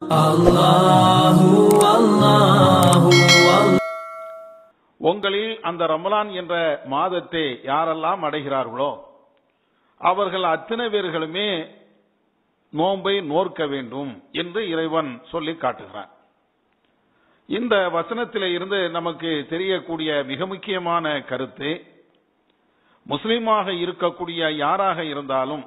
உங்களில் அந்த ரமலான் என்ற மாதத்தை யாரெல்லாம் அடைகிறார்களோ அவர்கள் அத்தனை பேர்களுமே நோன்பை நோர்க்க வேண்டும் என்று இறைவன் சொல்லி காட்டுகிறான் இந்த வசனத்திலே இருந்து நமக்கு தெரியக்கூடிய மிக முக்கியமான கருத்து முஸ்லிமாக இருக்கக்கூடிய யாராக இருந்தாலும்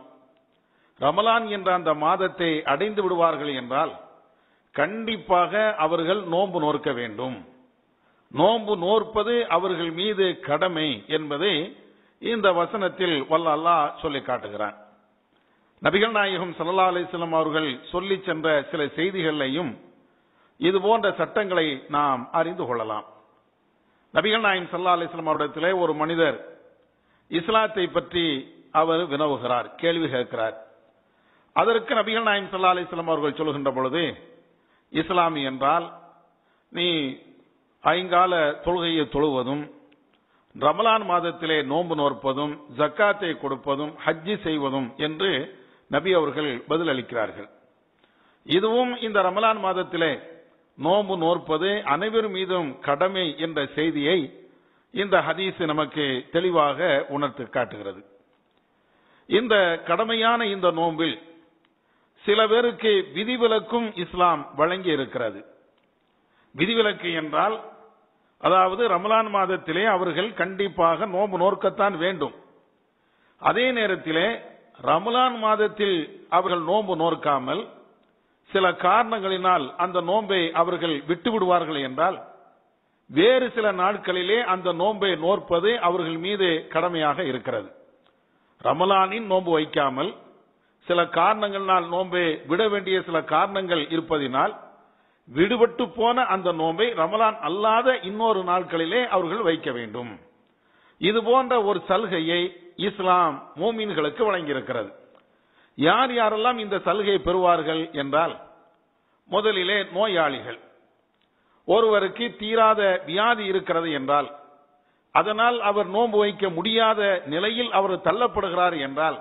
ரமலான் என்ற அந்த மாதத்தை அடைந்து விடுவார்கள் என்றால் கண்டிப்பாக அவர்கள் நோன்பு நோர்க்க வேண்டும் நோன்பு நோற்பது அவர்கள் மீது கடமை என்பதை இந்த வசனத்தில் வல்ல அல்லாஹ் சொல்லி காட்டுகிறான் நபிகள் நாயகம் சல்லா அலிஸ்லாம் அவர்கள் சொல்லி சென்ற சில செய்திகளையும் இது போன்ற சட்டங்களை நாம் அறிந்து கொள்ளலாம் நபிகள் நாயகம் சல்லா அலிஸ்லாம் அவரிடத்திலே ஒரு மனிதர் இஸ்லாத்தை பற்றி அவர் வினவுகிறார் கேள்வி கேட்கிறார் அதற்கு நபிகள் நாயம் சல்லா அலிஸ்லாம் அவர்கள் சொல்கின்ற பொழுது இஸ்லாமி என்றால் நீ ஐங்கால தொழுகையை தொழுவதும் ரமலான் மாதத்திலே நோன்பு நோற்பதும் ஜக்காத்தை கொடுப்பதும் ஹஜ்ஜி செய்வதும் என்று நபி அவர்கள் பதிலளிக்கிறார்கள் இதுவும் இந்த ரமலான் மாதத்திலே நோன்பு நோற்பது அனைவர் மீதும் கடமை என்ற செய்தியை இந்த ஹதீஸ் நமக்கு தெளிவாக உணர்த்து காட்டுகிறது இந்த கடமையான இந்த நோன்பில் சில பேருக்கு விதிவிலக்கும் இஸ்லாம் வழங்கி இருக்கிறது விதிவிலக்கு என்றால் அதாவது ரமலான் மாதத்திலே அவர்கள் கண்டிப்பாக நோன்பு நோக்கத்தான் வேண்டும் அதே நேரத்திலே ரமலான் மாதத்தில் அவர்கள் நோன்பு நோக்காமல் சில காரணங்களினால் அந்த நோன்பை அவர்கள் விட்டு விடுவார்கள் என்றால் வேறு சில நாட்களிலே அந்த நோன்பை நோற்பது அவர்கள் மீது கடமையாக இருக்கிறது ரமலானின் நோன்பு வைக்காமல் சில காரணங்களினால் நோன்பை விட வேண்டிய சில காரணங்கள் இருப்பதினால் விடுபட்டு போன அந்த நோன்பை ரமலான் அல்லாத இன்னொரு நாட்களிலே அவர்கள் வைக்க வேண்டும் இது போன்ற ஒரு சலுகையை இஸ்லாம் மோமீன்களுக்கு வழங்கியிருக்கிறது யார் யாரெல்லாம் இந்த சலுகை பெறுவார்கள் என்றால் முதலிலே நோயாளிகள் ஒருவருக்கு தீராத வியாதி இருக்கிறது என்றால் அதனால் அவர் நோன்பு வைக்க முடியாத நிலையில் அவர் தள்ளப்படுகிறார் என்றால்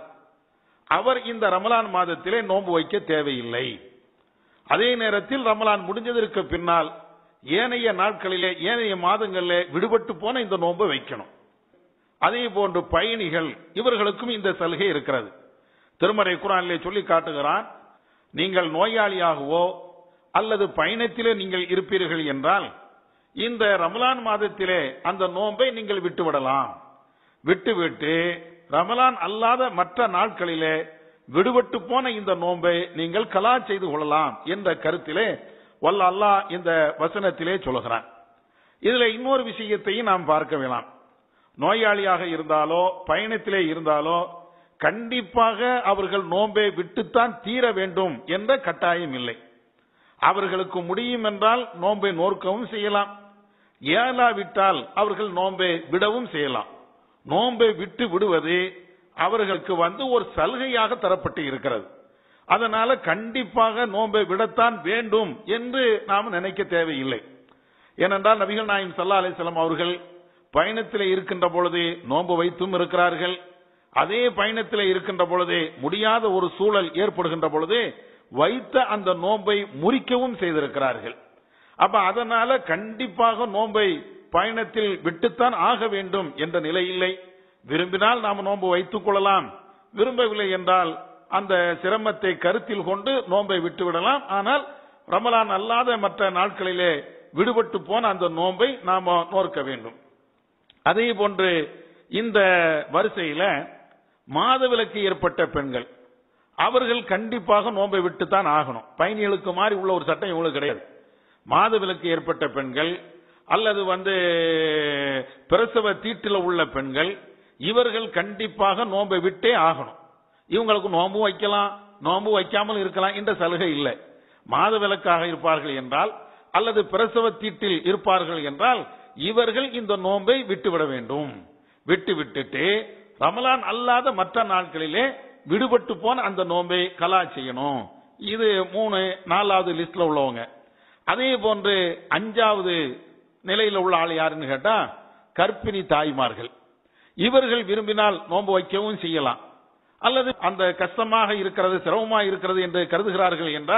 அவர் இந்த ரமலான் மாதத்திலே நோன்பு வைக்க தேவையில்லை அதே நேரத்தில் ரமலான் முடிஞ்சதற்கு பின்னால் ஏனைய நாட்களிலே ஏனைய மாதங்களிலே விடுபட்டு போன இந்த நோன்பை வைக்கணும் அதே போன்று பயணிகள் இவர்களுக்கும் இந்த சலுகை இருக்கிறது திருமறை குரானிலே சொல்லி காட்டுகிறான் நீங்கள் நோயாளியாகவோ அல்லது பயணத்திலே நீங்கள் இருப்பீர்கள் என்றால் இந்த ரமலான் மாதத்திலே அந்த நோன்பை நீங்கள் விட்டுவிடலாம் விட்டுவிட்டு ரமலான் அல்லாத மற்ற நாட்களிலே விடுபட்டு போன இந்த நோன்பை நீங்கள் கலா செய்து கொள்ளலாம் என்ற கருத்திலே வல்ல அல்லாஹ் இந்த வசனத்திலே சொல்கிறான் இதுல இன்னொரு விஷயத்தையும் நாம் பார்க்க வேணாம் நோயாளியாக இருந்தாலோ பயணத்திலே இருந்தாலோ கண்டிப்பாக அவர்கள் நோன்பை விட்டுத்தான் தீர வேண்டும் என்ற கட்டாயம் இல்லை அவர்களுக்கு முடியும் என்றால் நோன்பை நோற்கவும் செய்யலாம் ஏலாவிட்டால் அவர்கள் நோன்பை விடவும் செய்யலாம் நோன்பை விட்டு விடுவது அவர்களுக்கு வந்து ஒரு சலுகையாக தரப்பட்டு இருக்கிறது அதனால கண்டிப்பாக நோன்பை விடத்தான் வேண்டும் என்று நாம் நினைக்க தேவையில்லை ஏனென்றால் நபிகள் நாயம் சல்லா அலிஸ்லாம் அவர்கள் பயணத்தில் இருக்கின்ற பொழுது நோன்பு வைத்தும் இருக்கிறார்கள் அதே பயணத்தில் இருக்கின்ற பொழுது முடியாத ஒரு சூழல் ஏற்படுகின்ற பொழுது வைத்த அந்த நோன்பை முறிக்கவும் செய்திருக்கிறார்கள் அப்ப அதனால கண்டிப்பாக நோன்பை பயணத்தில் விட்டுத்தான் ஆக வேண்டும் என்ற நிலை இல்லை விரும்பினால் நாம் நோன்பு வைத்துக் கொள்ளலாம் விரும்பவில்லை என்றால் அந்த சிரமத்தை கருத்தில் கொண்டு நோன்பை விட்டுவிடலாம் ஆனால் ரமலான் அல்லாத மற்ற நாட்களிலே விடுபட்டு போன அந்த நோன்பை நாம நோர்க்க வேண்டும் அதே போன்று இந்த வரிசையில மாதவிலக்கு ஏற்பட்ட பெண்கள் அவர்கள் கண்டிப்பாக நோன்பை விட்டுத்தான் ஆகணும் பயணிகளுக்கு மாதிரி உள்ள ஒரு சட்டம் இவங்களுக்கு கிடையாது மாதவிலக்கு ஏற்பட்ட பெண்கள் அல்லது வந்து பிரசவ தீட்டில் உள்ள பெண்கள் இவர்கள் கண்டிப்பாக நோன்பை விட்டே ஆகணும் இவங்களுக்கு நோன்பு வைக்கலாம் நோன்பு வைக்காமல் இருக்கலாம் என்ற சலுகை இல்லை மாதவிலக்காக இருப்பார்கள் என்றால் அல்லது பிரசவ தீட்டில் இருப்பார்கள் என்றால் இவர்கள் இந்த நோன்பை விட்டுவிட வேண்டும் விட்டு விட்டுட்டு ரமலான் அல்லாத மற்ற நாட்களிலே விடுபட்டு போன அந்த நோன்பை கலா செய்யணும் இது மூணு நாலாவது லிஸ்ட்ல உள்ளவங்க அதே போன்று அஞ்சாவது நிலையில உள்ள ஆள் யாருன்னு கேட்டா கர்ப்பிணி தாய்மார்கள் இவர்கள் விரும்பினால் நோன்பு வைக்கவும் செய்யலாம் அல்லது அந்த கஷ்டமாக இருக்கிறது சிரமமாக இருக்கிறது என்று கருதுகிறார்கள் என்றால்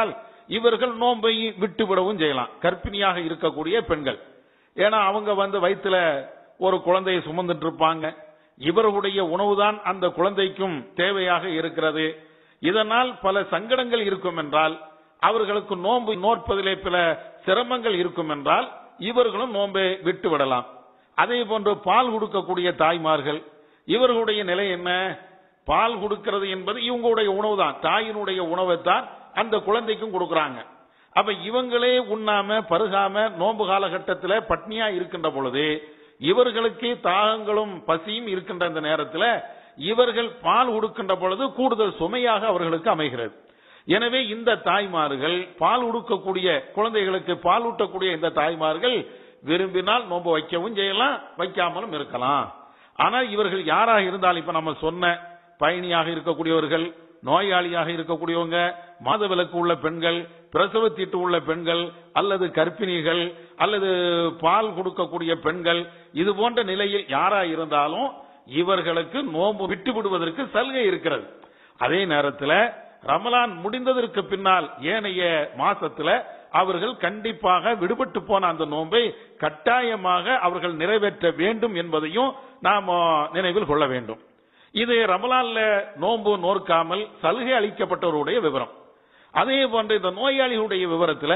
இவர்கள் நோன்பை விட்டு விடவும் செய்யலாம் கர்ப்பிணியாக இருக்கக்கூடிய பெண்கள் ஏன்னா அவங்க வந்து வயித்துல ஒரு குழந்தையை சுமந்துட்டு இருப்பாங்க இவர்களுடைய உணவுதான் அந்த குழந்தைக்கும் தேவையாக இருக்கிறது இதனால் பல சங்கடங்கள் இருக்கும் என்றால் அவர்களுக்கு நோன்பு நோற்பதிலே பல சிரமங்கள் இருக்கும் என்றால் இவர்களும் நோன்பை விட்டு விடலாம் அதே போன்று பால் கொடுக்கக்கூடிய தாய்மார்கள் இவர்களுடைய நிலை என்ன பால் கொடுக்கிறது என்பது இவங்களுடைய உணவு தான் தாயினுடைய உணவை தான் அந்த குழந்தைக்கும் கொடுக்கறாங்க அப்ப இவங்களே உண்ணாம பருகாம நோன்பு காலகட்டத்தில் பட்னியா இருக்கின்ற பொழுது இவர்களுக்கு தாகங்களும் பசியும் இருக்கின்ற இந்த நேரத்தில் இவர்கள் பால் கொடுக்கின்ற பொழுது கூடுதல் சுமையாக அவர்களுக்கு அமைகிறது எனவே இந்த தாய்மார்கள் பால் உடுக்கக்கூடிய குழந்தைகளுக்கு பால் ஊட்டக்கூடிய இந்த தாய்மார்கள் விரும்பினால் நோன்பு வைக்கவும் செய்யலாம் வைக்காமலும் இருக்கலாம் ஆனால் இவர்கள் யாராக இருந்தாலும் இப்ப நம்ம சொன்ன பயணியாக இருக்கக்கூடியவர்கள் நோயாளியாக இருக்கக்கூடியவங்க மாதவிலக்கு உள்ள பெண்கள் பிரசவத்தீட்டு உள்ள பெண்கள் அல்லது கர்ப்பிணிகள் அல்லது பால் கொடுக்கக்கூடிய பெண்கள் இது போன்ற நிலையில் யாரா இருந்தாலும் இவர்களுக்கு நோன்பு விட்டு விடுவதற்கு சலுகை இருக்கிறது அதே நேரத்தில் ரமலான் முடிந்ததற்கு பின்னால் ஏனைய மாசத்துல அவர்கள் கண்டிப்பாக விடுபட்டு போன அந்த நோன்பை கட்டாயமாக அவர்கள் நிறைவேற்ற வேண்டும் என்பதையும் நாம் நினைவில் கொள்ள வேண்டும் இது ரமலான்ல நோன்பு நோர்க்காமல் சலுகை அளிக்கப்பட்டவருடைய விவரம் அதே போன்று இந்த நோயாளிகளுடைய விவரத்துல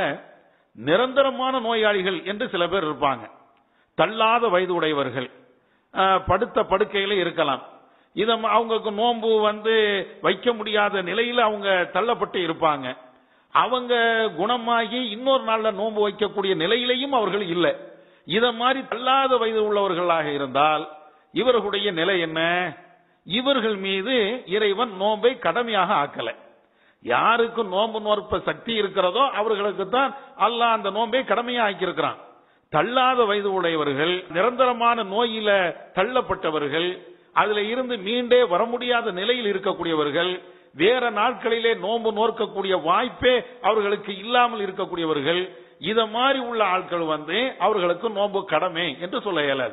நிரந்தரமான நோயாளிகள் என்று சில பேர் இருப்பாங்க தள்ளாத வயது உடையவர்கள் அஹ், படுத்த படுக்கையில இருக்கலாம் இத அவங்களுக்கு நோன்பு வந்து வைக்க முடியாத நிலையில அவங்க தள்ளப்பட்டு இருப்பாங்க அவங்க குணமாகி இன்னொரு நாள்ல நோன்பு வைக்கக்கூடிய நிலையிலையும் அவர்கள் இல்லை இத மாதிரி தள்ளாத வயது உள்ளவர்களாக இருந்தால் இவர்களுடைய நிலை என்ன இவர்கள் மீது இறைவன் நோன்பை கடமையாக ஆக்கல யாருக்கு நோன்பு நோற்ப சக்தி இருக்கிறதோ அவர்களுக்கு தான் அல்லாஹ் அந்த நோன்பை கடமையா ஆக்கியிருக்கிறான் தள்ளாத வயது உடையவர்கள் நிரந்தரமான நோயில தள்ளப்பட்டவர்கள் அதுல இருந்து மீண்டே வர முடியாத நிலையில் இருக்கக்கூடியவர்கள் வேற நாட்களிலே நோன்பு நோக்கக்கூடிய வாய்ப்பே அவர்களுக்கு இல்லாமல் இருக்கக்கூடியவர்கள் இத மாதிரி உள்ள ஆட்கள் வந்து அவர்களுக்கு நோன்பு கடமை என்று சொல்ல இயலாது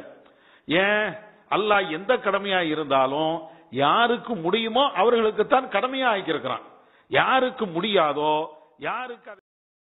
ஏன் அல்லாஹ் எந்த கடமையா இருந்தாலும் யாருக்கு முடியுமோ அவர்களுக்கு தான் கடமையா ஆக்கியிருக்கிறான் யாருக்கு முடியாதோ யாருக்கு அது